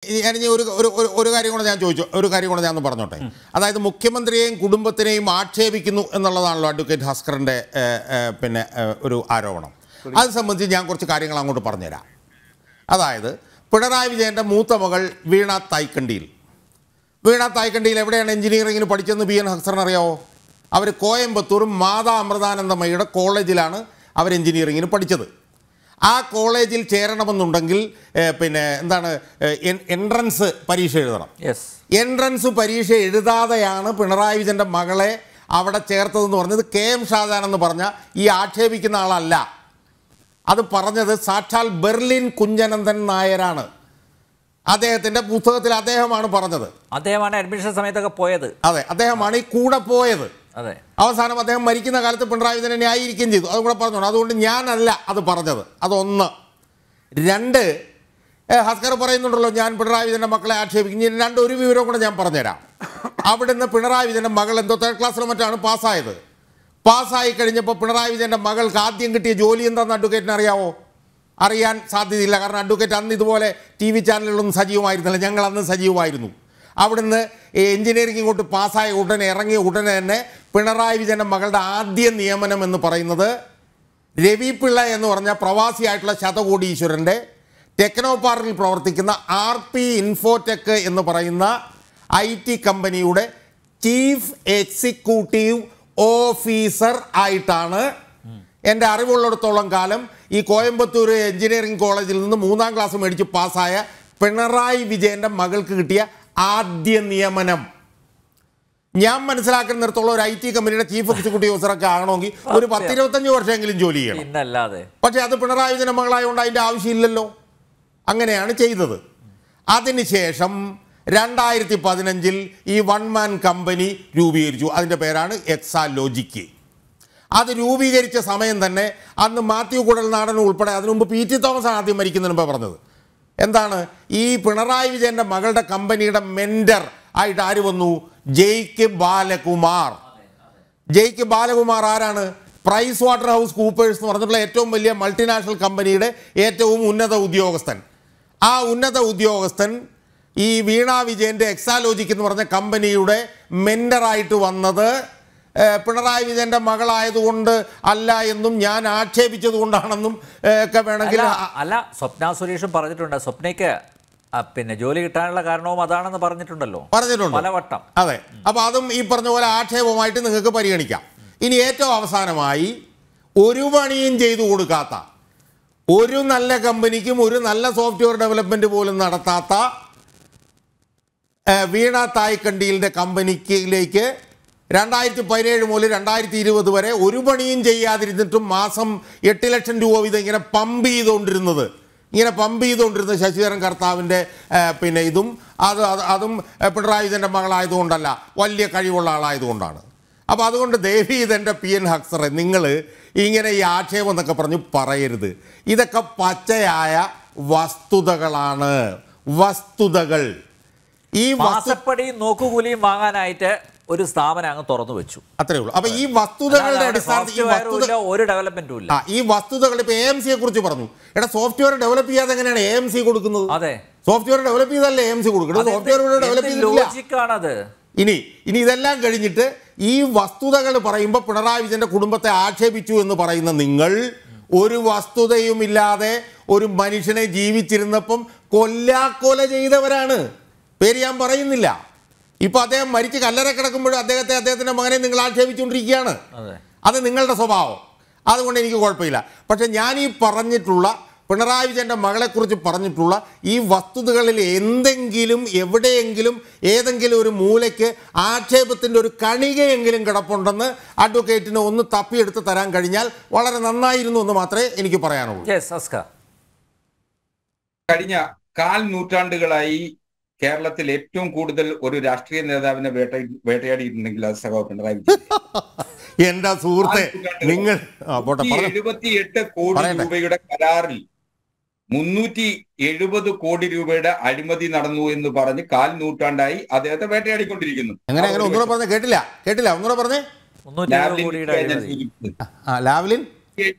ഞാൻ ഇനി ഒരു ഒരു ഒരു- ഒരു കാര്യം കൂടെ ഞാൻ ചോദിച്ചു ഒരു കാര്യം കൂടെ ഞാൻ ഒന്ന് പറഞ്ഞോട്ടെ അതായത് മുഖ്യമന്ത്രിയെയും കുടുംബത്തിനെയും ആക്ഷേപിക്കുന്നു എന്നുള്ളതാണല്ലോ അഡ്വക്കേറ്റ് ഭാസ്കറിൻ്റെ ഏഹ്, ഏഹ്, പിന്നെ ഏഹ്, ഒരു ആരോപണം അത് സംബന്ധിച്ച് ഞാൻ കുറച്ച് കാര്യങ്ങൾ അങ്ങോട്ട് പറഞ്ഞുതരാം അതായത് പിണറായി വിജയൻ്റെ മൂത്ത മകൾ വീണ തായ്ക്കണ്ടിയിൽ വീണ തായ്ക്കണ്ടിയിൽ എവിടെയാണ് എഞ്ചിനീയറിംഗിന് പഠിച്ചതെന്ന് ബി എൻ ഹസറിന് അറിയാവോ അവർ കോയമ്പത്തൂർ മാതാ അമൃതാനന്ദമയുടെ കോളേജിലാണ് അവർ എഞ്ചിനീയറിംഗിന് പഠിച്ചത് ആ കോളേജിൽ ചേരണമെന്നുണ്ടെങ്കിൽ ഏഹ്, പിന്നെ എന്താണ് എൻട്രൻസ് പരീക്ഷ എഴുതണം യെസ് എൻട്രൻസ് പരീക്ഷ എഴുതാതെയാണ് പിണറായി വിജയൻ്റെ മകളെ അവിടെ ചേർത്തതെന്ന് പറഞ്ഞത് കെ എം ഷാജാൻ എന്ന് പറഞ്ഞ ഈ ആക്ഷേപിക്കുന്ന ആളല്ല അത് പറഞ്ഞത് സാക്ഷാൽ ബെർലിൻ കുഞ്ഞനന്ദൻ നായരാണ് അദ്ദേഹത്തിൻ്റെ പുസ്തകത്തിൽ അദ്ദേഹമാണ് പറഞ്ഞത് അദ്ദേഹമാണ് അഡ്മിഷൻ സമയത്തൊക്കെ പോയത് അതെ അദ്ദേഹമാണ് ഈ കൂടെ പോയത് അതെ അവസാനം അദ്ദേഹം മരിക്കുന്ന കാലത്ത് പിണറായി വിജയനെ ന്യായീകരിക്കുകയും ചെയ്തു അതും കൂടെ പറഞ്ഞോളൂ അതുകൊണ്ട് ഞാനല്ല അത് പറഞ്ഞത് അതൊന്ന് രണ്ട് ഏ, ഹസ്കർ പറയുന്നുണ്ടല്ലോ ഞാൻ പിണറായി വിജയൻ്റെ മക്കളെ ആക്ഷേപിക്കും ഇനി രണ്ട് ഒരു വിവരം കൂടെ ഞാൻ പറഞ്ഞുതരാം അവിടുന്ന് പിണറായി വിജയൻ്റെ മകൾ എന്തോ തേർഡ് ക്ലാസ്സിലോ മറ്റാണ് പാസ്സായത് പാസ്സായി കഴിഞ്ഞപ്പോൾ പിണറായി വിജയൻ്റെ മകൾക്ക് ആദ്യം കിട്ടിയ ജോലി എന്താണെന്ന് അഡ്വക്കേറ്റിന് അറിയാവോ അറിയാൻ സാധ്യതയില്ല കാരണം അഡ്വക്കേറ്റ് അന്ന് ഇതുപോലെ ടി വി ചാനലുകളൊന്നും സജീവമായിരുന്നില്ല ഞങ്ങൾ അന്ന് സജീവമായിരുന്നു അവിടുന്ന് ഈ എഞ്ചിനീയറിംഗ് ഇങ്ങോട്ട് പാസ്സായ ഉടനെ ഇറങ്ങിയ ഉടനെ തന്നെ പിണറായി വിജയൻ്റെ മകളുടെ ആദ്യ നിയമനം എന്ന് പറയുന്നത് രവി പിള്ള എന്ന് പറഞ്ഞ പ്രവാസിയായിട്ടുള്ള ശതകോടീശ്വരൻ്റെ ടെക്നോ പാർക്കിൽ പ്രവർത്തിക്കുന്ന ആർ പി ഇൻഫോടെക് എന്ന് പറയുന്ന ഐ ടി കമ്പനിയുടെ ചീഫ് എക്സിക്യൂട്ടീവ് ഓഫീസർ ആയിട്ടാണ് എൻ്റെ അറിവുള്ളിടത്തോളം കാലം ഈ കോയമ്പത്തൂർ എഞ്ചിനീയറിംഗ് കോളേജിൽ നിന്ന് മൂന്നാം ക്ലാസ് മേടിച്ച് പാസ്സായ പിണറായി വിജയൻ്റെ മകൾക്ക് കിട്ടിയ ആദ്യ നിയമനം ഞാൻ മനസ്സിലാക്കുന്നിടത്തോളം ഒരു ഐ ടി കമ്പനിയുടെ ചീഫ് എക്സിക്യൂട്ടീവ് ഓഫീസറൊക്കെ ആകണമെങ്കിൽ ഒരു പത്തിരുപത്തഞ്ച് വർഷമെങ്കിലും ജോലി ചെയ്യണം പിന്നല്ലാതെ പക്ഷേ അത് പിണറായി വിജയൻ്റെ മകളായതുകൊണ്ട് അതിൻ്റെ ആവശ്യമില്ലല്ലോ അങ്ങനെയാണ് ചെയ്തത് അതിനുശേഷം രണ്ടായിരത്തി പതിനഞ്ചിൽ ഈ വൺ മാൻ കമ്പനി രൂപീകരിച്ചു അതിൻ്റെ പേരാണ് എക്സാലോജിക്ക് അത് രൂപീകരിച്ച സമയം തന്നെ അന്ന് മാത്യു കുഴൽനാടൻ ഉൾപ്പെടെ അതിനു മുമ്പ് പി ടി തോമസ് ആണ് ആദ്യം മരിക്കുന്നതിന് മുമ്പ് പറഞ്ഞത് എന്താണ് ഈ പിണറായി വിജയൻ്റെ മകളുടെ കമ്പനിയുടെ മെൻഡർ ആയിട്ട് ആര് വന്നു ജെയ്ക്ക് ബാലകുമാർ ജെയ്ക്ക് ബാലകുമാർ ആരാണ് പ്രൈസ് വാട്ടർ ഹൗസ് കൂപ്പേഴ്സ് എന്ന് പറഞ്ഞിട്ടുള്ള ഏറ്റവും വലിയ മൾട്ടിനാഷണൽ കമ്പനിയുടെ ഏറ്റവും ഉന്നത ഉദ്യോഗസ്ഥൻ ആ ഉന്നത ഉദ്യോഗസ്ഥൻ ഈ വീണ വിജയൻ്റെ എക്സാലോജിക് എന്ന് പറഞ്ഞ കമ്പനിയുടെ മെൻഡറായിട്ട് വന്നത് ഏഹ്, പിണറായി വിജയൻ്റെ മകളായതുകൊണ്ട് അല്ല എന്നും ഞാൻ ആക്ഷേപിച്ചത് കൊണ്ടാണെന്നും ഏഹ്, ഒക്കെ വേണമെങ്കിൽ അല്ല അല്ല സ്വപ്ന സുരേഷും പറഞ്ഞിട്ടുണ്ട് സ്വപ്നയ്ക്ക് ആ, പിന്നെ ജോലി കിട്ടാനുള്ള കാരണവും അതാണെന്ന് പറഞ്ഞിട്ടുണ്ടല്ലോ പറഞ്ഞിട്ടുണ്ട് പലവട്ടം അതെ അപ്പോൾ അതും ഈ പറഞ്ഞ പോലെ ആക്ഷേപമായിട്ട് നിങ്ങൾക്ക് പരിഗണിക്കാം ഇനി ഏറ്റവും അവസാനമായി ഒരു പണിയും ചെയ്തു കൊടുക്കാത്ത ഒരു നല്ല കമ്പനിക്കും ഒരു നല്ല സോഫ്റ്റ്വെയർ ഡെവലപ്മെന്റ് പോലും നടത്താത്ത ഏഹ്, വീണ തായ്ക്കണ്ടിയിലെ കമ്പനിക്കിലേക്ക് രണ്ടായിരത്തി പതിനേഴ് മുതൽ രണ്ടായിരത്തി ഇരുപത് വരെ ഒരു പണിയും ചെയ്യാതിരുന്നിട്ടും മാസം എട്ട് ലക്ഷം രൂപ വീതം ഇങ്ങനെ പമ്പ് ചെയ്തുകൊണ്ടിരുന്നത് ഇങ്ങനെ പമ്പ് ചെയ്തുകൊണ്ടിരുന്ന ശശിധരൻ കർത്താവിൻ്റെ ഏഹ്, പിന്നെ ഇതും അത് അത് അതും ഏഹ്, പിണറായി വിജയൻ്റെ മകളായതുകൊണ്ടല്ല വലിയ കഴിവുള്ള ആളായതുകൊണ്ടാണ് അപ്പോൾ അതുകൊണ്ട് ദേവി ഇതെൻ്റെ പി എൻ ഹക്സറെ നിങ്ങൾ ഇങ്ങനെ ഈ ആക്ഷേപം എന്നൊക്കെ പറഞ്ഞ് പറയരുത് ഇതൊക്കെ പച്ചയായ വസ്തുതകളാണ് വസ്തുതകൾ ഈ വസ്തു മാസപ്പടിയും നോക്കുകൂലിയും വാങ്ങാനായിട്ട് ഒരു സ്ഥാപനം അങ്ങ് തുറന്നു വെച്ചു അത്രേ ഉള്ളൂ അപ്പൊ ഈ വസ്തുതകളുടെ അടിസ്ഥാനത്തിൽ ഈ സോഫ്റ്റ്വെയറും വസ്തുത ഇല്ല ഒരു ഡെവലപ്മെന്റും ഇല്ല ആ ഈ വസ്തുതകൾ ഇപ്പൊ എ എം സിയെ കുറിച്ച് പറഞ്ഞു എടാ സോഫ്റ്റ്വെയർ ഡെവലപ്പ് ചെയ്യാതെ എങ്ങനെയാണ് എ എം സി കൊടുക്കുന്നത് അതെ സോഫ്റ്റ്വെയർ ഡെവലപ്പ് ചെയ്തല്ലേ എ എം സി കൊടുക്കുന്നത് സോഫ്റ്റ്വെയർ ഡെവലപ്പ് ചെയ്തിട്ടില്ല ലോജിക്കാണത് ഇനി ഇനി ഇതെല്ലാം കഴിഞ്ഞിട്ട് ഈ വസ്തുതകൾ പറയുമ്പോൾ പിണറായി വിജയന്റെ കുടുംബത്തെ ആക്ഷേപിച്ചു എന്ന് പറയുന്ന നിങ്ങൾ ഒരു വസ്തുതയുമില്ലാതെ ഒരു മനുഷ്യനെ ജീവിച്ചിരുന്നപ്പം കൊല്ലാക്കൊല ചെയ്തവരാണ് പേര് ഞാൻ പറയുന്നില്ല ഇപ്പൊ അദ്ദേഹം മരിച്ച് കല്ലറ കിടക്കുമ്പോഴും അദ്ദേഹത്തെ അദ്ദേഹത്തിന്റെ മകനെ നിങ്ങൾ ആക്ഷേപിച്ചുകൊണ്ടിരിക്കുകയാണ് അതെ അത് നിങ്ങളുടെ സ്വഭാവം അതുകൊണ്ട് എനിക്ക് കുഴപ്പമില്ല പക്ഷെ ഞാൻ ഈ പറഞ്ഞിട്ടുള്ള പിണറായി വിജയൻ്റെ മകളെക്കുറിച്ച് പറഞ്ഞിട്ടുള്ള ഈ വസ്തുതകളിൽ എന്തെങ്കിലും എവിടെയെങ്കിലും ഏതെങ്കിലും ഒരു മൂലയ്ക്ക് ആക്ഷേപത്തിൻ്റെ ഒരു കണികയെങ്കിലും കിടപ്പുണ്ടെന്ന് അഡ്വക്കേറ്റിന് ഒന്ന് തപ്പിയെടുത്ത് തരാൻ കഴിഞ്ഞാൽ വളരെ നന്നായിരുന്നു എന്ന് മാത്രമേ എനിക്ക് പറയാനുള്ളൂ യെസ് അസ്ക കഴിഞ്ഞ കാൽ നൂറ്റാണ്ടുകളായി കേരളത്തിൽ ഏറ്റവും കൂടുതൽ ഒരു രാഷ്ട്രീയ നേതാവിനെ വേട്ട വേട്ടയാടിയിട്ടുണ്ടെങ്കിൽ അത് സഖാവ് പിണറായി വിജയൻ എൻ്റെ സുഹൃത്തെ നിങ്ങൾ ആ പോട്ടെ പറഞ്ഞു എഴുപത്തി എട്ട് കോടി പറയട്ടെ. രൂപയുടെ കരാറിൽ മുന്നൂറ്റി എഴുപത് കോടി രൂപയുടെ അഴിമതി നടന്നു എന്ന് പറഞ്ഞ് കാൽ നൂറ്റാണ്ടായി അദ്ദേഹത്തെ വേട്ടയാടിക്കൊണ്ടിരിക്കുന്നു എങ്ങനെ അങ്ങനെ ഒന്നുകൂടെ പറഞ്ഞേ കേട്ടില്ല കേട്ടില്ല ഒന്നുകൂടെ പറഞ്ഞേ മുന്നൂറ്റി എഴുപത് ലാവ്ലിൻ കോടിയുടെ ഞാൻ അഴിമതി. സൂചിപ്പിച്ചത്. ആ ലാവ്ലിൻ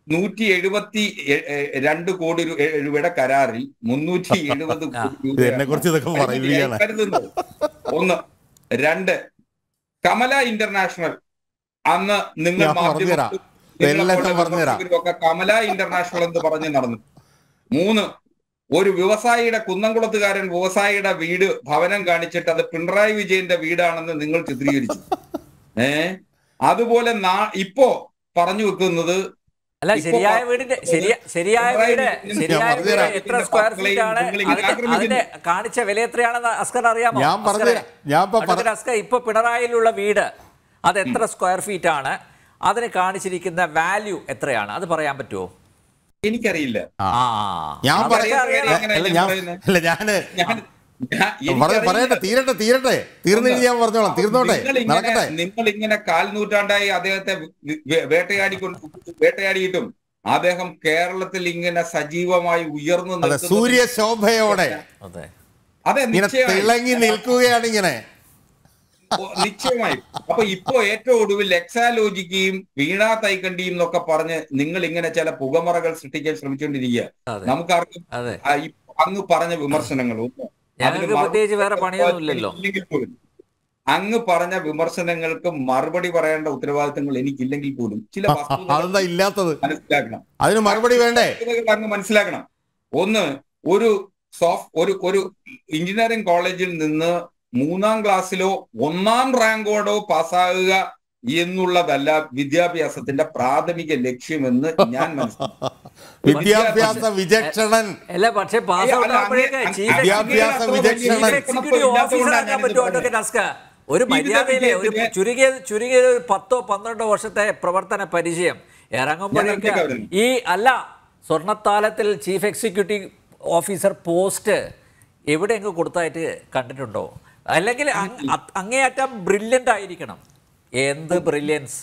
നൂറ്റി എഴുപത്തി എ- എ- രണ്ട് കോടി രൂ- എ- രൂപയുടെ കരാറിൽ മുന്നൂറ്റി എഴുപത് കോടി ഇത് എന്നെക്കുറിച്ച് ഇതൊക്കെ രൂപയാണ് പറയുകയാണ്. കരുതുന്നത് ഒന്ന് രണ്ട് കമല ഇന്റർനാഷണൽ അന്ന് നിങ്ങൾ ഞാൻ പറഞ്ഞുതരാം. മാധ്യമത്തിലും എല്ലാം നിങ്ങളെ പോലെ പറഞ്ഞുതരാം. ഒക്കെ കമല ഇന്റർനാഷണൽ എന്ന് പറഞ്ഞ് നടന്നു മൂന്ന് ഒരു വ്യവസായിയുടെ കുന്നംകുളത്തുകാരൻ വ്യവസായിയുടെ വീട് ഭവനം കാണിച്ചിട്ട് അത് പിണറായി വിജയന്റെ വീടാണെന്ന് നിങ്ങൾ ചിത്രീകരിച്ചു ഏ അതുപോലെ നാ- ഇപ്പോ പറഞ്ഞു വെക്കുന്നത് അല്ല ഇപ്പോ ശരിയായ പ- വീടിന്റെ ശരിയ ശരിയായ പിണറായി വീട് വിജയൻ ശരിയായ വീട് പറഞ്ഞുതരാം. എത്ര സ്ക്വയർ ഫീറ്റ് ആണ് നിങ്ങൾ ഇങ്ങനെ അതിന്റെ ആക്രമിക്കുന്നു. അതിന്റെ കാണിച്ച വില എത്രയാണെന്ന് അസ്കർ അറിയാമോ ഞാൻ പറഞ്ഞുതരാം. ഞാൻ ഇപ്പൊ പറ- അസ്കർ അസ്കർ ഇപ്പൊ പിണറായിലുള്ള വീട് അത് എത്ര സ്ക്വയർ ഫീറ്റ് ആണ് അതിന് കാണിച്ചിരിക്കുന്ന വാല്യൂ എത്രയാണ് അത് പറയാൻ പറ്റുമോ എനിക്കറിയില്ല ആ. ആ ഞാൻ അതൊക്കെ പറയാം അറിയണം. എങ്ങനെ അല്ല ഞാൻ ഞാൻ പറയുന്നത്? അല്ല ഞാന് ഞാൻ ഞാൻ- പറ- എനിക്കറിയില്ല. പറയട്ടെ തീരട്ടെ തീരട്ടെ തീർന്നു കഴിഞ്ഞ് ഞാൻ പറഞ്ഞോളാം തീർന്നോട്ടെ നിങ്ങൾ ഇങ്ങനെ നടക്കട്ടെ നിങ്ങൾ ഇങ്ങനെ കാൽ നൂറ്റാണ്ടായി അദ്ദേഹത്തെ വി- വി- വേട്ടയാടിക്കൊണ്ട് വേട്ടയാടിയിട്ടും അദ്ദേഹം കേരളത്തിൽ ഇങ്ങനെ സജീവമായി ഉയർന്നു അതെ നിൽക്കുന്നത് സൂര്യശോഭയോടെ അതെ അതെ ഇങ്ങനെ നിശ്ചയമായി തിളങ്ങി നിൽക്കുകയാണ് ഇങ്ങനെ ഓ, നിശ്ചയമായും അപ്പൊ ഇപ്പോ ഏറ്റവും ഒടുവിൽ എക്സാലോജിക്കയും വീണാ തൈക്കണ്ടിയും എന്നൊക്കെ പറഞ്ഞ് നിങ്ങൾ ഇങ്ങനെ ചില പുകമറകൾ സൃഷ്ടിക്കാൻ ശ്രമിച്ചുകൊണ്ടിരിക്കുക അതെ നമുക്കറിയാം അതെ ആ, ഇപ്പൊ അങ്ങ് പറഞ്ഞ വിമർശനങ്ങൾ ഒന്ന് ഞങ്ങൾക്ക് അതിന് പ്രത്യേകിച്ച് വേറെ മറുപടി പണിയൊന്നുമില്ലല്ലോ. ഇല്ലെങ്കിൽ പോലും അങ്ങ് പറഞ്ഞ വിമർശനങ്ങൾക്ക് മറുപടി പറയേണ്ട ഉത്തരവാദിത്തങ്ങൾ എനിക്കില്ലെങ്കിൽ പോലും ചില വസ്തുതകൾ അതെന്താ ഇല്ലാത്തത് മനസ്സിലാക്കണം അതിന് മറുപടി വേണ്ടേ വസ്തുതകൾ അങ്ങ് മനസ്സിലാക്കണം ഒന്ന് ഒരു സോഫ്റ്റ് ഒരു ഒരു എഞ്ചിനീയറിംഗ് കോളേജിൽ നിന്ന് മൂന്നാം ക്ലാസ്സിലോ ഒന്നാം റാങ്കോടോ പാസ്സാകുക എന്നുള്ളതല്ല വിദ്യാഭ്യാസത്തിന്റെ പ്രാഥമിക ലക്ഷ്യമെന്ന് ഞാൻ മനസ്സിലാക്കി വിദ്യാഭ്യാസ വിചക്ഷണൻ അല്ല പക്ഷേ പാസ് ഔട്ട് അല്ല, ആകുമ്പോഴേക്ക് അങ്ങ് ചീഫ് വിദ്യാഭ്യാസ വിചക്ഷണൻ. എക്സിക്യൂട്ടീവ് ഓഫീസർ ആക്കാൻ പറ്റുമോ അഡ്വക്കേറ്റ് അസ്ക ഒരു മര്യാദയിലെ ഒരു വിജയത്തിന്റെ- ചുരുങ്ങിയ ചുരുങ്ങിയ ഒരു പത്തോ പന്ത്രണ്ടോ വർഷത്തെ പ്രവർത്തന പരിചയം ഇറങ്ങുമ്പോഴേക്ക് ഞാൻ അടുത്തേക്ക് ഈ അല്ല സ്വർണ്ണത്താലത്തിൽ ചീഫ് എക്സിക്യൂട്ടീവ് ഓഫീസർ പോസ്റ്റ് എവിടെയെങ്കിലും കൊടുത്തായിട്ട് കണ്ടിട്ടുണ്ടോ അല്ലെങ്കിൽ അങ്- അ- അങ്ങേയറ്റം ബ്രില്യൻ്റ് ആയിരിക്കണം എന്ത് ബ്രില്യൻസ്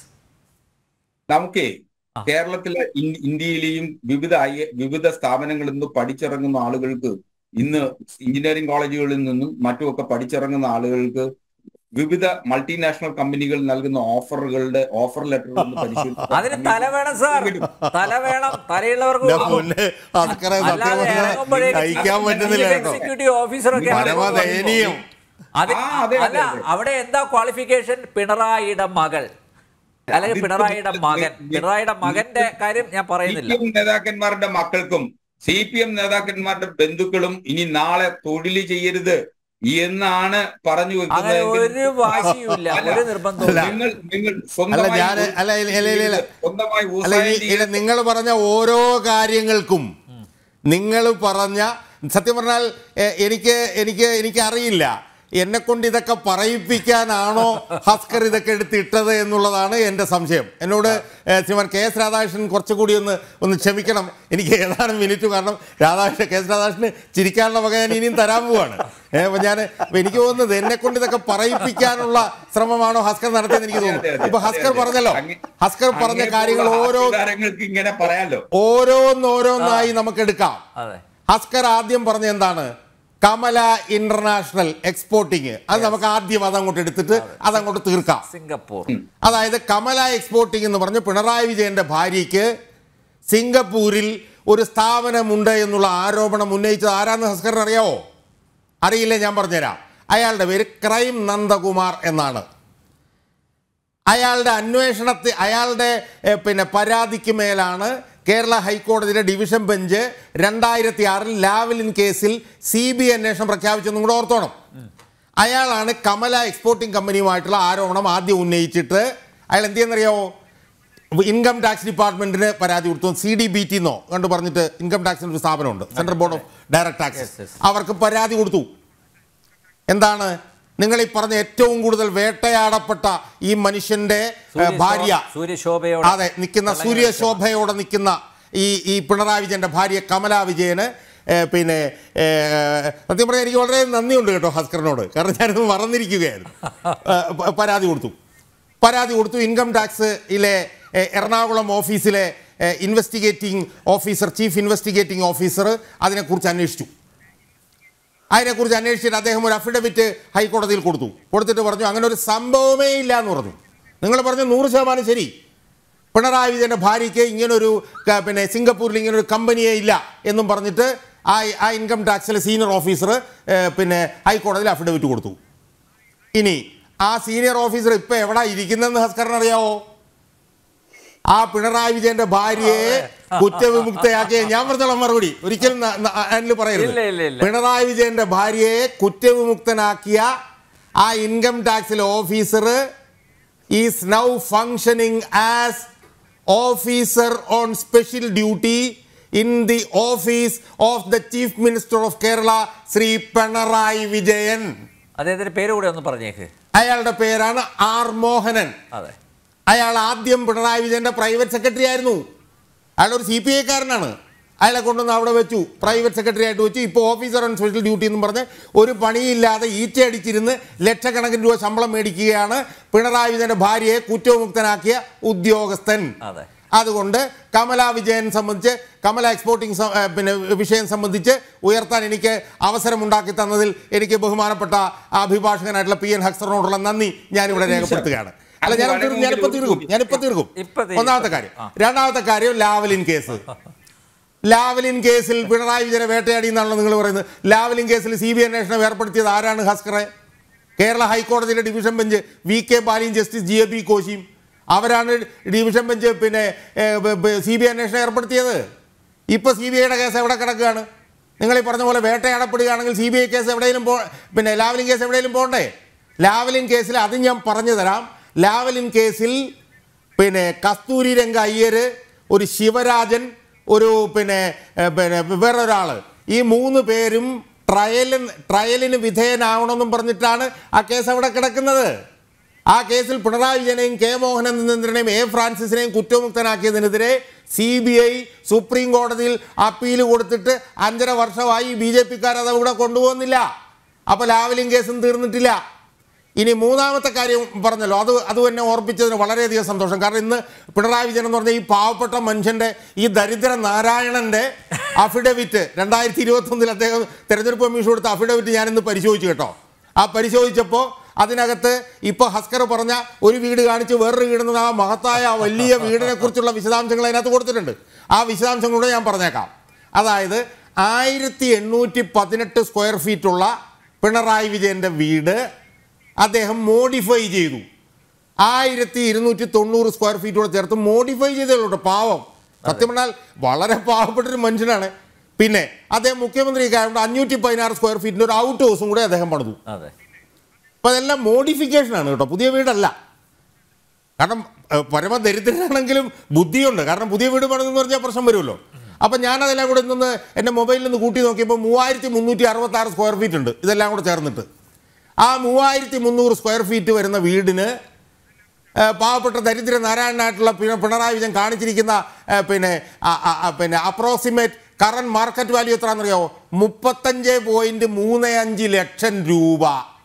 നമുക്കേ കേരളത്തിലെ ഇൻ- ഇന്ത്യയിലെയും വിവിധ ഐ- വിവിധ സ്ഥാപനങ്ങളിൽ നിന്ന് പഠിച്ചിറങ്ങുന്ന ആളുകൾക്ക് ഇന്ന് എഞ്ചിനീയറിംഗ് കോളേജുകളിൽ നിന്നും മറ്റുമൊക്കെ പഠിച്ചിറങ്ങുന്ന ആളുകൾക്ക് വിവിധ മൾട്ടിനാഷണൽ കമ്പനികൾ നൽകുന്ന ഓഫറുകളുടെ ഓഫർ ലെറ്ററുകൾ അതിന് തല വേണം സാർ തല വേണം തലയുള്ളവർക്ക് എന്റെ കൊടുക്കും. പൊന്ന് അസ്കറെ സത്യം അല്ലാതെ പറഞ്ഞാൽ ഇറങ്ങുമ്പോഴേക്ക് സഹിക്കാൻ പറ്റുന്നില്ല ചീഫ് കേട്ടോ എക്സിക്യൂട്ടീവ് ഓഫീസറൊക്കെ പരമദയനീയം അത് ആ, അതെ, അതെ, അല്ല അതെ. അവിടെ എന്താ ക്വാളിഫിക്കേഷൻ പിണറായിയുടെ മകൾ അല്ലെങ്കിൽ അതിപ്പോ പിണറായിയുടെ മകൻ നി- പിണറായിയുടെ മകന്റെ കാര്യം ഞാൻ സി പറയുന്നില്ല പി എം നേതാക്കന്മാരുടെ മക്കൾക്കും സി പി എം നേതാക്കന്മാരുടെ ബന്ധുക്കളും ഇനി നാളെ തൊഴിൽ ചെയ്യരുത് എന്നാണ് പറഞ്ഞു അങ്ങനെ വെക്കുന്നതെങ്കിൽ ഒരു വാശിയുമില്ല അല്ല. ഒരു നിർബന്ധവും നിങ്ങൾ നിങ്ങൾ അല്ല സ്വന്തമായി ഞാൻ ഒരു- അല്ല ഇല്ല, ഇല്ല, ഇല്ല, ഇല്ല. സ്വന്തമായി അല്ല വ്യവസായം ഇനി- ഇല്ല ചെയ്യുന്ന നിങ്ങൾ പറഞ്ഞ ഓരോ കാര്യങ്ങൾക്കും നിങ്ങൾ പറഞ്ഞ സത്യം പറഞ്ഞാൽ എ, എനിക്ക് എനിക്ക് എനിക്കറിയില്ല എന്നെ കൊണ്ട് ഇതൊക്കെ പറയിപ്പിക്കാനാണോ ഹസ്കർ ഇതൊക്കെ എടുത്തിട്ടത് എന്നുള്ളതാണ് എൻ്റെ സംശയം എന്നോട് എ, ശ്രീമാൻ കെ എസ് രാധാകൃഷ്ണൻ കുറച്ചുകൂടി ഒന്ന് ഒന്ന് ക്ഷമിക്കണം എനിക്ക് ഏതാനും മിനിറ്റ് കാരണം രാധാകൃഷ്ണൻ കെ എസ് രാധാകൃഷ്ണന് ചിരിക്കാനുള്ള വക ഞാൻ ഇനിയും തരാൻ പോവാണ് ഏ, അപ്പൊ ഞാൻ അപ്പൊ എനിക്ക് തോന്നുന്നത് എന്നെ കൊണ്ട് ഇതൊക്കെ പറയിപ്പിക്കാനുള്ള ശ്രമമാണോ ഹസ്കർ നടത്തിയെന്ന് എനിക്ക് അതെ, അതെ, തോന്നുന്നു അതെ, ഇപ്പൊ ഹസ്കർ അതെ. പറഞ്ഞല്ലോ അങ്ങേ- ഹസ്കർ പറഞ്ഞ അങ്ങേപ്പോലുള്ള കാര്യങ്ങൾ ഓരോ ഹാസ്യതാരങ്ങൾക്ക് ഇങ്ങനെ പറയാലോ ഓരോന്നോരോന്നായി നമുക്ക് എടുക്കാം അതെ ഹസ്കർ ആദ്യം പറഞ്ഞ എന്താണ് കമല ഇന്റർനാഷണൽ എക്സ്പോർട്ടിങ് അത് നമുക്ക് ആദ്യം അതങ്ങോട്ട് എടുത്തിട്ട് അതങ്ങോട്ട് തീർക്കാം സിംഗപ്പൂർ അതായത് കമല എക്സ്പോർട്ടിംഗ് എന്ന് പറഞ്ഞ് പിണറായി വിജയന്റെ ഭാര്യയ്ക്ക് സിംഗപ്പൂരിൽ ഒരു സ്ഥാപനമുണ്ട് എന്നുള്ള ആരോപണം ഉന്നയിച്ചത് ആരാന്ന് ഹസ്കറിന് അറിയാവോ അറിയില്ല ഞാൻ പറഞ്ഞുതരാം അയാളുടെ പേര് ക്രൈം നന്ദകുമാർ എന്നാണ് അയാളുടെ അന്വേഷണത്തിൽ അയാളുടെ എഹ്, പിന്നെ പരാതിക്ക് മേലാണ് കേരള ഹൈക്കോടതിയുടെ ഡിവിഷൻ ബെഞ്ച് രണ്ടായിരത്തി ആറിൽ ലാവലിൻ കേസിൽ സി ബി അന്വേഷണം പ്രഖ്യാപിച്ചെന്നും കൂടെ ഓർത്തോണം അയാളാണ് കമല എക്സ്പോർട്ടിംഗ് കമ്പനിയുമായിട്ടുള്ള ആരോപണം ആദ്യം ഉന്നയിച്ചിട്ട് അയാൾ എന്ത് ചെയ്യുന്നറിയാവോ ഇൻകം ടാക്സ് ഡിപ്പാർട്ട്മെന്റിന് പരാതി കൊടുത്തു സി ഡി ബി ടി എന്നോ കണ്ടു പറഞ്ഞിട്ട് ഇൻകം ടാക്സിന് ഒരു സ്ഥാപനമുണ്ട് central board of direct Yes, tax yes. അവർക്ക് പരാതി കൊടുത്തു എന്താണ് നിങ്ങൾ ഈ പറഞ്ഞ ഏറ്റവും കൂടുതൽ വേട്ടയാടപ്പെട്ട ഈ മനുഷ്യന്റെ ഏഹ്, ഭാര്യ സൂര്യശോഭയോടെ അതെ നിൽക്കുന്ന സൂര്യശോഭയോടെ നിൽക്കുന്ന ഈ ഈ പിണറായി വിജയന്റെ ഭാര്യ കമലാ വിജയന് ഏഹ്, പിന്നെ ഏഹ്, സത്യം പറഞ്ഞാൽ എനിക്ക് വളരെ നന്ദിയുണ്ട് കേട്ടോ ഹസ്കറിനോട് കാരണം ഞാനിത് മറന്നിരിക്കുകയായിരുന്നു ഏഹ്, പ- പരാതി കൊടുത്തു പരാതി കൊടുത്തു ഇൻകം ടാക്സിലെ ഏഹ്, എറണാകുളം ഓഫീസിലെ investigating officer chief investigating officer അതിനെക്കുറിച്ച് അന്വേഷിച്ചു അതിനെക്കുറിച്ച് അന്വേഷിച്ചിട്ട് അദ്ദേഹം ഒരു അഫിഡവിറ്റ് ഹൈക്കോടതിയിൽ കൊടുത്തു കൊടുത്തിട്ട് പറഞ്ഞു അങ്ങനെ ഒരു സംഭവമേ ഇല്ല എന്ന് പറഞ്ഞു നിങ്ങൾ പറഞ്ഞു നൂറ് ശതമാനം ശരി പിണറായി വിജയൻ്റെ ഭാര്യയ്ക്ക് ഇങ്ങനൊരു ക- പിന്നെ സിംഗപ്പൂരിൽ ഇങ്ങനൊരു കമ്പനിയേ ഇല്ല എന്നും പറഞ്ഞിട്ട് ആ ആ ഇൻകം ടാക്സിലെ സീനിയർ ഓഫീസർ പിന്നെ ഹൈക്കോടതിയിൽ അഫിഡവിറ്റ് കൊടുത്തു ഇനി ആ സീനിയർ ഓഫീസർ ഇപ്പൊ എവിടെ ഇരിക്കുന്നെന്ന് ഹസ്കറിന് അറിയാവോ ആ പിണറായി വിജയന്റെ ഭാര്യയെ കുറ്റവിമുക്തയാക്കിയ ഞാൻ പറഞ്ഞോളാം മറുപടി ഒരിക്കലും ന- ന- അതിൽ പറയരുത് ഇല്ല, ഇല്ല, ഇല്ല. പിണറായി വിജയന്റെ ഭാര്യയെ കുറ്റവിമുക്തനാക്കിയ ആ ഇൻകം ടാക്സിലെ officer is now functioning as officer on special duty in the office of the chief minister of Kerala Shri Pinarayi Vijayan അദ്ദേഹത്തിന്റെ പേര് കൂടെ ഒന്ന് പറഞ്ഞേക്ക് അയാളുടെ പേരാണ് ആർ മോഹനൻ അതെ അയാൾ ആദ്യം പിണറായി വിജയന്റെ പ്രൈവറ്റ് സെക്രട്ടറി ആയിരുന്നു അയാൾ ഒരു സി പി ഐക്കാരനാണ് അയാളെ കൊണ്ടുവന്ന് അവിടെ വെച്ചു പ്രൈവറ്റ് സെക്രട്ടറി ആയിട്ട് വെച്ചു ഇപ്പോൾ ഓഫീസർ ഓൺ സ്പെഷ്യൽ ഡ്യൂട്ടി എന്ന് പറഞ്ഞ് ഒരു പണിയില്ലാതെ ഈറ്റയടിച്ചിരുന്ന് ലക്ഷക്കണക്കിന് രൂപ ശമ്പളം മേടിക്കുകയാണ് പിണറായി വിജയന്റെ ഭാര്യയെ കുറ്റവിമുക്തനാക്കിയ ഉദ്യോഗസ്ഥൻ അതെ അതുകൊണ്ട് കമല വിജയൻ സംബന്ധിച്ച് കമല എക്സ്പോർട്ടിംഗ് സം- ഏ, പിന്നെ വിഷയം സംബന്ധിച്ച് ഉയർത്താൻ എനിക്ക് അവസരമുണ്ടാക്കി തന്നതിൽ എനിക്ക് ബഹുമാനപ്പെട്ട അഭിഭാഷകനായിട്ടുള്ള പി എൻ ഹക്സറിനോടുള്ള നന്ദി ഞാനിവിടെ രേഖപ്പെടുത്തുകയാണ് അല്ല ഞാൻ തീർക്കും ഞാനിപ്പോ തീർക്കും ഞാനിപ്പോ തീർക്കും ഇപ്പൊ തീർക്കും. ഒന്നാമത്തെ കാര്യം രണ്ടാമത്തെ കാര്യം ലാവലിൻ കേസ് ലാവലിൻ കേസിൽ പിണറായി വിജയനെ വേട്ടയാടി എന്നാണല്ലോ നിങ്ങൾ പറയുന്നത് ലാവലിൻ കേസിൽ സി ബി അന്വേഷണം ഏർപ്പെടുത്തിയത് ആരാണ് ഹസ്കറെ കേരള ഹൈക്കോടതിയിലെ ഡിവിഷൻ ബെഞ്ച് വി കെ ബാലിയും ജസ്റ്റിസ് ജി എ ബി കോശിയും അവരാണ് ഡിവിഷൻ ബെഞ്ച് പിന്നെ സി ബി അന്വേഷണം ഏർപ്പെടുത്തിയത് ഇപ്പോൾ സി ബി ഐയുടെ കേസ് എവിടെ കിടക്കുകയാണ് നിങ്ങൾ ഈ പറഞ്ഞ പോലെ വേട്ടയാടപ്പെടുകയാണെങ്കിൽ സി ബി ഐ കേസ് എവിടെയെങ്കിലും പോ പിന്നെ ലാവലിൻ കേസ് എവിടെയെങ്കിലും പോകണ്ടേ ലാവലിൻ കേസിൽ അത് ഞാൻ പറഞ്ഞു തരാം ലാവലിൻ കേസിൽ പിന്നെ കസ്തൂരി രംഗ അയ്യർ ഒരു ശിവരാജൻ ഒരു പിന്നെ ഏ, പിന്നെ വേറൊരാൾ ഈ മൂന്ന് പേരും ട്രയലിന് ട്രയലിന് വിധേയനാവണമെന്നും പറഞ്ഞിട്ടാണ് ആ കേസ് അവിടെ കിടക്കുന്നത് ആ കേസിൽ പിണറായി വിജയനെയും കെ മോഹനചന്ദ്രനെയും എ ഫ്രാൻസിസിനെയും കുറ്റമുക്തനാക്കിയതിനെതിരെ സി ബി ഐ സുപ്രീം കോടതിയിൽ അപ്പീൽ കൊടുത്തിട്ട് അഞ്ചര വർഷമായി ബി ജെ പിക്കാർ അത് ഇവിടെ കൊണ്ടുപോകുന്നില്ല അപ്പോൾ ലാവലിംഗ് കേസും തീർന്നിട്ടില്ല ഇനി മൂന്നാമത്തെ കാര്യം പറഞ്ഞല്ലോ അത് അത് തന്നെ ഓർപ്പിച്ചതിന് വളരെയധികം സന്തോഷം കാരണം ഇന്ന് പിണറായി വിജയൻ എന്ന് പറഞ്ഞ ഈ പാവപ്പെട്ട മനുഷ്യന്റെ ഈ ദരിദ്ര നാരായണന്റെ അഫിഡവിറ്റ് രണ്ടായിരത്തി ഇരുപത്തൊന്നിൽ അദ്ദേഹം തെരഞ്ഞെടുപ്പ് കമ്മീഷൻ കൊടുത്ത അഫിഡവിറ്റ് ഞാനിന്ന് പരിശോധിച്ചു കേട്ടോ ആ പരിശോധിച്ചപ്പോൾ അതിനകത്ത് ഇപ്പോൾ ഹസ്കർ പറഞ്ഞ ഒരു വീട് കാണിച്ച് വേറൊരു വീടുന്ന ആ മഹത്തായ ആ വലിയ വീടിനെ കുറിച്ചുള്ള വിശദാംശങ്ങൾ അതിനകത്ത് കൊടുത്തിട്ടുണ്ട് ആ വിശദാംശങ്ങളൂടെ ഞാൻ പറഞ്ഞേക്കാം അതായത് ആയിരത്തി എണ്ണൂറ്റി പതിനെട്ട് സ്ക്വയർ ഫീറ്റുള്ള പിണറായി വിജയൻ്റെ വീട് അദ്ദേഹം മോഡിഫൈ ചെയ്തു ആയിരത്തി ഇരുന്നൂറ്റി തൊണ്ണൂറ് സ്ക്വയർ ഫീറ്റ് കൂടെ ചേർത്ത് മോഡിഫൈ ചെയ്തല്ലോ പാവം സത്യം പറഞ്ഞാൽ വളരെ പാവപ്പെട്ടൊരു മനുഷ്യനാണ് പിന്നെ അദ്ദേഹം മുഖ്യമന്ത്രി ആയതുകൊണ്ട് അഞ്ഞൂറ്റി പതിനാറ് സ്ക്വയർ ഫീറ്റിൻ്റെ ഒരു ഔട്ട് ഹൗസും കൂടെ അദ്ദേഹം പണിതു അതെ അപ്പോൾ അതെല്ലാം മോഡിഫിക്കേഷനാണ് കേട്ടോ പുതിയ വീടല്ല കാരണം ഏഹ്, പരമദരിദ്രനാണെങ്കിലും ബുദ്ധിയുണ്ട് കാരണം പുതിയ വീട് പണിതെന്ന് പറഞ്ഞാൽ പ്രശ്നം വരുമല്ലോ അപ്പം ഞാനതെല്ലാം കൂടെ നിന്ന് എൻ്റെ മൊബൈലിൽ നിന്ന് കൂട്ടി നോക്കിയപ്പോൾ മൂവായിരത്തി മുന്നൂറ്റി അറുപത്തി ആറ് സ്ക്വയർ ഫീറ്റ് ഉണ്ട് ഇതെല്ലാം കൂടെ ചേർന്നിട്ട് ആ മൂവായിരത്തി മുന്നൂറ് സ്ക്വയർ ഫീറ്റ് വരുന്ന വീടിന് ഏഹ്, പാവപ്പെട്ട ദരിദ്ര നാരായണനായിട്ടുള്ള പിന്നെ പിണറായി വിജയൻ കാണിച്ചിരിക്കുന്ന ഏഹ്, പിന്നെ ആ- ആ- ആ പിന്നെ അപ്രോക്സിമേറ്റ് കറണ്ട് മാർക്കറ്റ് വാല്യൂ എത്രയാണെന്നറിയാമോ മുപ്പത്തഞ്ച് പോയിന്റ് മൂന്ന് അഞ്ച് ലക്ഷം രൂപ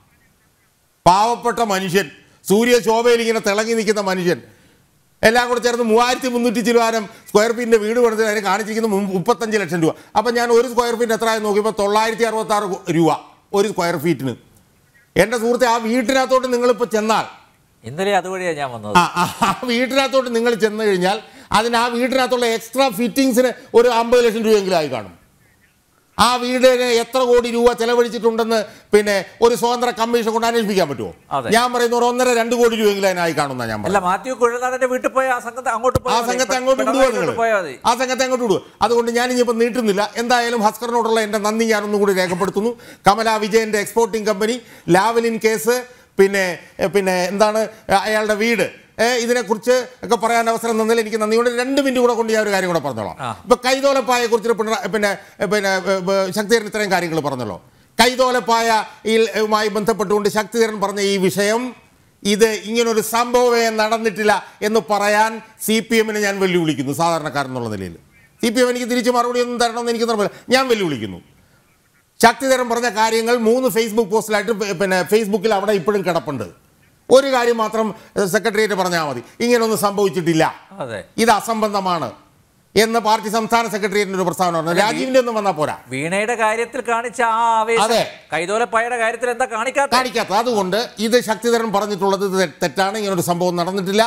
പാവപ്പെട്ട മനുഷ്യൻ സൂര്യശോഭയിൽ ഇങ്ങനെ തിളങ്ങി നിൽക്കുന്ന മനുഷ്യൻ എല്ലാം കൂടെ ചേർന്ന് മൂവായിരത്തി മുന്നൂറ്റി ചിലവാരം സ്ക്വയർ ഫീറ്റിൻ്റെ വീട് പണിത് അതിന് കാണിച്ചിരിക്കുന്ന മു- മുപ്പത്തഞ്ച് ലക്ഷം രൂപ അപ്പം ഞാൻ ഒരു സ്ക്വയർ ഫീറ്റ് എത്രയായി നോക്കിയപ്പോൾ തൊള്ളായിരത്തി അറുപത്തി ആറ് രൂപ ഒരു സ്ക്വയർ ഫീറ്റിന് എൻ്റെ സുഹൃത്തെ ആ വീട്ടിനകത്തോട്ട് നിങ്ങളിപ്പോൾ ചെന്നാൽ ഇന്നലെ അതുവഴിയാണ് ഞാൻ വന്നത് ആ ആ ആ വീട്ടിനകത്തോട്ട് നിങ്ങൾ ചെന്ന് കഴിഞ്ഞാൽ അതിന് ആ വീട്ടിനകത്തുള്ള എക്സ്ട്രാ ഫിറ്റിങ്സിന് ഒരു അമ്പത് ലക്ഷം രൂപയെങ്കിലും ആയി കാണും ആ വീടിന് എത്ര കോടി രൂപ ചെലവഴിച്ചിട്ടുണ്ടെന്ന് പിന്നെ ഒരു സ്വതന്ത്ര കമ്മീഷൻ കൊണ്ട് അന്വേഷിപ്പിക്കാൻ പറ്റുമോ അതെ. ഞാൻ പറയുന്ന ഒരു ഒന്നര രണ്ട് കോടി രൂപയെങ്കിലും അതിനായി കാണുന്ന ഞാൻ അല്ല പറയുന്നത്. മാത്യു കുഴൽനാടന്റെ വീട്ടിൽ പോയി ആ സംഘത്തെ അങ്ങോട്ട് ആ പോയാൽ മതി. സംഘത്തെ അങ്ങോട്ട് പിണറായി വിടുവോ നിങ്ങൾ വീട്ടിൽ പോയാൽ മതി ആ സംഘത്തെ അങ്ങോട്ട് വിടുവോ അതുകൊണ്ട് ഞാൻ ഇനിയിപ്പോൾ നീട്ടുന്നില്ല എന്തായാലും ഹസ്കറിനോടുള്ള എൻ്റെ നന്ദി ഞാനൊന്നും കൂടി രേഖപ്പെടുത്തുന്നു കമല വിജയൻ്റെ എക്സ്പോർട്ടിംഗ് കമ്പനി ലാവലിൻ കേസ് പിന്നെ എ, പിന്നെ എന്താണ് അയാളുടെ വീട് ഏ, ഇതിനെക്കുറിച്ച് ഒക്കെ പറയാൻ അവസരം തന്നതിൽ എനിക്ക് നന്ദിയുണ്ട് രണ്ട് മിനിറ്റ് കൂടെ കൊണ്ട് ഞാൻ ഒരു കാര്യം കൂടെ പറഞ്ഞോളാം ആ. ഇപ്പൊ കൈതോലപ്പായെ കുറിച്ച് പിണറായി പിന്നെ പിന്നെ ശക്തിധരൻ ഇത്രയും കാര്യങ്ങൾ പറഞ്ഞല്ലോ കൈതോലപ്പായയുമായി ബന്ധപ്പെട്ടുകൊണ്ട് ശക്തിധരൻ പറഞ്ഞ ഈ വിഷയം ഇത് ഇങ്ങനൊരു സംഭവമേ നടന്നിട്ടില്ല എന്ന് പറയാൻ സി പി എമ്മിനെ ഞാൻ വെല്ലുവിളിക്കുന്നു സാധാരണക്കാരൻ എന്നുള്ള നിലയിൽ സി പി എം എനിക്ക് തിരിച്ച് മറുപടി ഒന്നും തരണമെന്ന് എനിക്ക് നിർബന്ധം ഞാൻ വെല്ലുവിളിക്കുന്നു ശക്തിധരൻ പറഞ്ഞ കാര്യങ്ങൾ മൂന്ന് ഫേസ്ബുക്ക് പോസ്റ്റിലായിട്ട് പി- പിന്നെ ഫേസ്ബുക്കിൽ അവിടെ ഇപ്പോഴും കിടപ്പുണ്ട് ഒരു കാര്യം മാത്രം സെക്രട്ടേറിയറ്റ് പറഞ്ഞാൽ മതി ഇങ്ങനൊന്നും സംഭവിച്ചിട്ടില്ല അതെ ഇത് അസംബന്ധമാണ് എന്ന് പാർട്ടി സംസ്ഥാന സെക്രട്ടേറിയറ്റിന്റെ ഒരു പ്രസ്താവന പറഞ്ഞു രാജീവിന്റെ ഒന്നും വന്നാൽ പോരാ വീണയുടെ കാര്യത്തിൽ കാണിച്ച ആ ആവേശം അതെ. കൈതോലപ്പായുടെ കാര്യത്തിൽ എന്താ കാണിക്കാത്ത കാണിക്കാത്ത അതുകൊണ്ട് ഇത് ശക്തിധരൻ പറഞ്ഞിട്ടുള്ളത് ഇത് തെ- തെറ്റാണ് ഇങ്ങനൊരു സംഭവം നടന്നിട്ടില്ല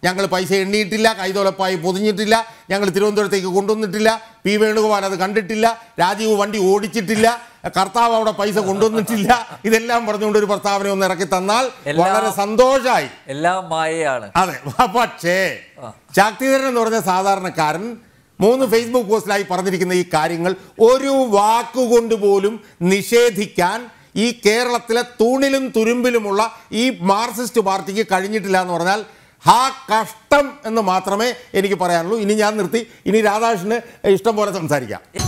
ഞങ്ങൾ പൈസ എണ്ണിയിട്ടില്ല കൈതൊലപ്പായി പൊതിഞ്ഞിട്ടില്ല ഞങ്ങൾ തിരുവനന്തപുരത്തേക്ക് കൊണ്ടുവന്നിട്ടില്ല പി വേണുഗോപാൽ അത് കണ്ടിട്ടില്ല രാജീവ് വണ്ടി ഓടിച്ചിട്ടില്ല കർത്താവ് അവിടെ പൈസ കൊണ്ടുവന്നിട്ടില്ല ഇതെല്ലാം പറഞ്ഞുകൊണ്ട് ഒരു പ്രസ്താവന ഒന്ന് ഇറക്കി തന്നാൽ എല്ലാം- വളരെ സന്തോഷമായി എല്ലാം മായയാണ് അതെ പക്ഷേ ശാക്തിധരൻ എന്ന് പറഞ്ഞ സാധാരണക്കാരൻ മൂന്ന് ഫേസ്ബുക്ക് പോസ്റ്റിലായി പറഞ്ഞിരിക്കുന്ന ഈ കാര്യങ്ങൾ ഒരു വാക്കുകൊണ്ട് പോലും നിഷേധിക്കാൻ ഈ കേരളത്തിലെ തൂണിലും തുരുമ്പിലുമുള്ള ഈ മാർക്സിസ്റ്റ് പാർട്ടിക്ക് കഴിഞ്ഞിട്ടില്ല എന്ന് പറഞ്ഞാൽ ഹാ കഷ്ടം എന്ന് മാത്രമേ എനിക്ക് പറയാനുള്ളൂ ഇനി ഞാൻ നിർത്തി ഇനി രാധാകൃഷ്ണന് ഇഷ്ടം പോലെ സംസാരിക്കാം